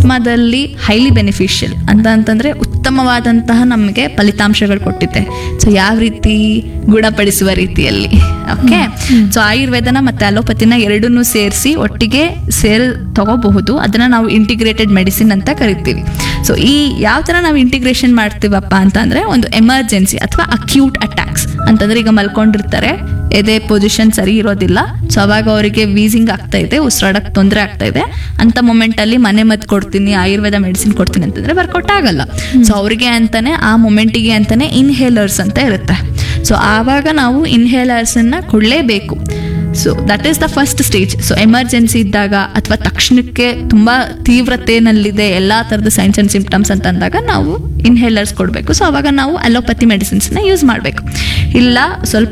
ಆಸ್ಮಾದಲ್ಲಿ highly beneficial ಅಂತ ಅಂತಂದ್ರೆ ಉತ್ತಮವಾದಂತಹ ನಮಗೆ ಫಲಿತಾಂಶಗಳು ಕೊಟ್ಟಿದೆ ಸೊ ಯಾವ ರೀತಿ ಗುಣಪಡಿಸುವ ರೀತಿಯಲ್ಲಿ ಓಕೆ ಸೊ ಆಯುರ್ವೇದನ ಮತ್ತೆ ಅಲೋಪತಿನ ಎರಡನ್ನೂ ಸೇರಿಸಿ ಒಟ್ಟಿಗೆ ಸೇರ್ ತಗೋಬಹುದು ಅದನ್ನ ನಾವು ಇಂಟಿಗ್ರೇಟೆಡ್ ಮೆಡಿಸಿನ್ ಅಂತ ಕರಿತೀವಿ ಸೊ ಈ ಯಾವ ಥರ ನಾವು ಇಂಟಿಗ್ರೇಷನ್ ಮಾಡ್ತೀವಪ್ಪ ಅಂತಂದ್ರೆ ಒಂದು ಎಮರ್ಜೆನ್ಸಿ ಅಥವಾ ಅಕ್ಯೂಟ್ ಅಟ್ಯಾಕ್ಸ್ ಅಂತಂದ್ರೆ ಈಗ ಮಲ್ಕೊಂಡಿರ್ತಾರೆ ಎದೆ ಪೊಸಿಷನ್ ಸರಿ ಇರೋದಿಲ್ಲ ಸೊ ಅವಾಗ ಅವರಿಗೆ ವೀಸಿಂಗ್ ಆಗ್ತಾ ಇದೆ ಉಸಿರಾಡಕ್ ತೊಂದರೆ ಆಗ್ತಾ ಇದೆ ಅಂತ ಮೊಮೆಂಟ್ ಅಲ್ಲಿ ಮನೆ ಮದ್ದು ಕೊಡ್ತೀನಿ ಆಯುರ್ವೇದ ಮೆಡಿಸಿನ್ ಕೊಡ್ತೀನಿ ಅಂತಂದ್ರೆ ವರ್ಕೌಟ್ ಆಗಲ್ಲ ಸೊ ಅವರಿಗೆ ಅಂತಾನೆ ಆ ಮೊಮೆಂಟಿಗೆ ಅಂತಾನೆ ಇನ್ಹೇಲರ್ಸ್ ಅಂತ ಇರುತ್ತೆ ಸೊ ಆವಾಗ ನಾವು ಇನ್ಹೇಲರ್ಸ್ ಅನ್ನ ಕೊಡಲೇಬೇಕು so that is the first stage so emergency ಇದ್ದಾಗ ಅಥವಾ ತಕ್ಷಣಕ್ಕೆ ತುಂಬಾ ತೀವ್ರತೆನಲ್ಲಿದೆ ಎಲ್ಲಾ ತರದ ಸೈನ್ಸ್ ಅಂಡ್ ಸಿಂಪ್ಟಮ್ಸ್ ಅಂತ ಅಂದಾಗ ನಾವು ಇನ್ಹೇಲರ್ಸ್ ಕೊಡಬೇಕು ಸೊ ಅವಾಗ ನಾವು ಅಲೋಪತಿ ಮೆಡಿಸಿನ್ಸ್ನ ಯೂಸ್ ಮಾಡಬೇಕು ಇಲ್ಲ ಸ್ವಲ್ಪ